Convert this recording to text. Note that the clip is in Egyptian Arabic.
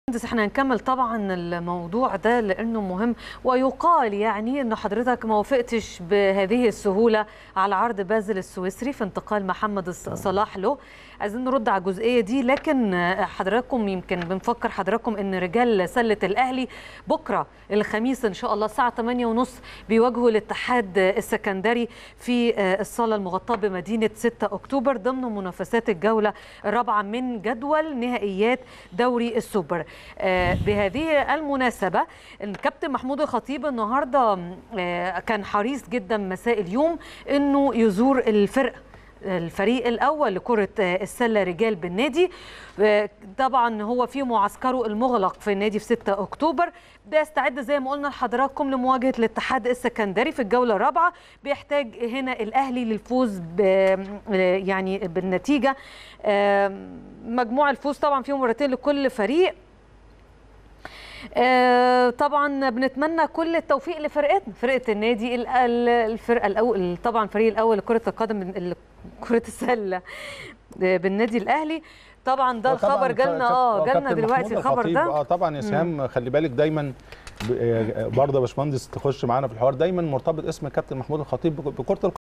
بس احنا هنكمل طبعا الموضوع ده لانه مهم ويقال يعني انه حضرتك ما وافقتش بهذه السهوله على عرض بازل السويسري في انتقال محمد صلاح له عايزين نرد على الجزئيه دي لكن حضراتكم يمكن بنفكر حضراتكم ان رجال سله الاهلي بكره الخميس ان شاء الله الساعه 8:30 بيواجهوا الاتحاد السكندري في الصاله المغطاه بمدينه 6 اكتوبر ضمن منافسات الجوله الرابعه من جدول نهائيات دوري السوبر بهذه المناسبه الكابتن محمود الخطيب النهارده كان حريص جدا مساء اليوم انه يزور الفرقه الفريق الاول لكره السله رجال بالنادي طبعا هو في معسكره المغلق في النادي في 6 اكتوبر بيستعد زي ما قلنا لحضراتكم لمواجهه الاتحاد السكندري في الجوله الرابعه بيحتاج هنا الاهلي للفوز ب يعني بالنتيجه مجموع الفوز طبعا فيه مرتين لكل فريق آه طبعا بنتمنى كل التوفيق لفرقتنا فرقه النادي الفرقه الاول طبعا الفريق الاول لكره القدم كره السله بالنادي الاهلي طبعا ده الخبر جالنا اه جالنا دلوقتي الخبر ده اه طبعا يا سهام خلي بالك دايما برضه يا باشمهندس تخش معانا في الحوار دايما مرتبط اسم كابتن محمود الخطيب بكره القدم